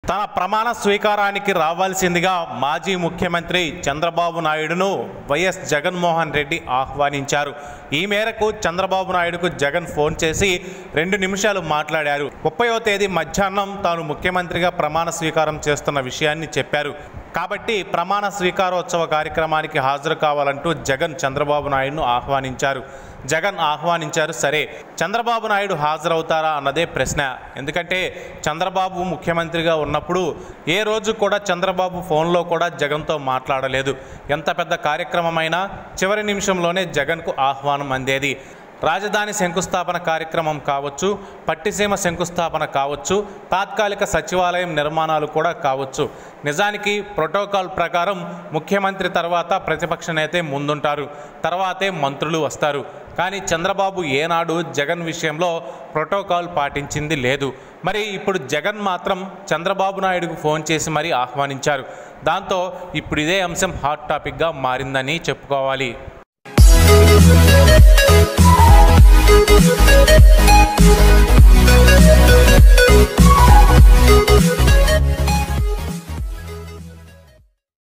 తన ప్రమాణ స్వీకారానికి రావాల్సిందిగా మాజీ ముఖ్యమంత్రి చంద్రబాబు నాయుడును వైఎస్ జగన్మోహన్ రెడ్డి ఆహ్వానించారు ఈ మేరకు చంద్రబాబు నాయుడుకు జగన్ ఫోన్ చేసి రెండు నిమిషాలు మాట్లాడారు ముప్పయో తేదీ మధ్యాహ్నం తాను ముఖ్యమంత్రిగా ప్రమాణ స్వీకారం చేస్తున్న విషయాన్ని చెప్పారు కాబట్టి ప్రమాణ స్వీకారోత్సవ కార్యక్రమానికి హాజరు కావాలంటూ జగన్ చంద్రబాబు నాయుడును ఆహ్వానించారు జగన్ ఆహ్వానించారు సరే చంద్రబాబు నాయుడు హాజరవుతారా అన్నదే ప్రశ్న ఎందుకంటే చంద్రబాబు ముఖ్యమంత్రిగా ఉన్నప్పుడు ఏ రోజు కూడా చంద్రబాబు ఫోన్లో కూడా జగన్తో మాట్లాడలేదు ఎంత పెద్ద కార్యక్రమమైనా చివరి నిమిషంలోనే జగన్కు ఆహ్వానం అందేది రాజధాని శంకుస్థాపన కార్యక్రమం కావచ్చు పట్టిసీమ శంకుస్థాపన కావచ్చు తాత్కాలిక సచివాలయం నిర్మాణాలు కూడా కావచ్చు నిజానికి ప్రోటోకాల్ ప్రకారం ముఖ్యమంత్రి తర్వాత ప్రతిపక్ష నేతే ముందుంటారు తర్వాతే మంత్రులు వస్తారు కానీ చంద్రబాబు ఏనాడు జగన్ విషయంలో ప్రోటోకాల్ పాటించింది లేదు మరి ఇప్పుడు జగన్ మాత్రం చంద్రబాబు నాయుడుకు ఫోన్ చేసి మరీ ఆహ్వానించారు దాంతో ఇప్పుడు ఇదే అంశం హాట్ టాపిక్గా మారిందని చెప్పుకోవాలి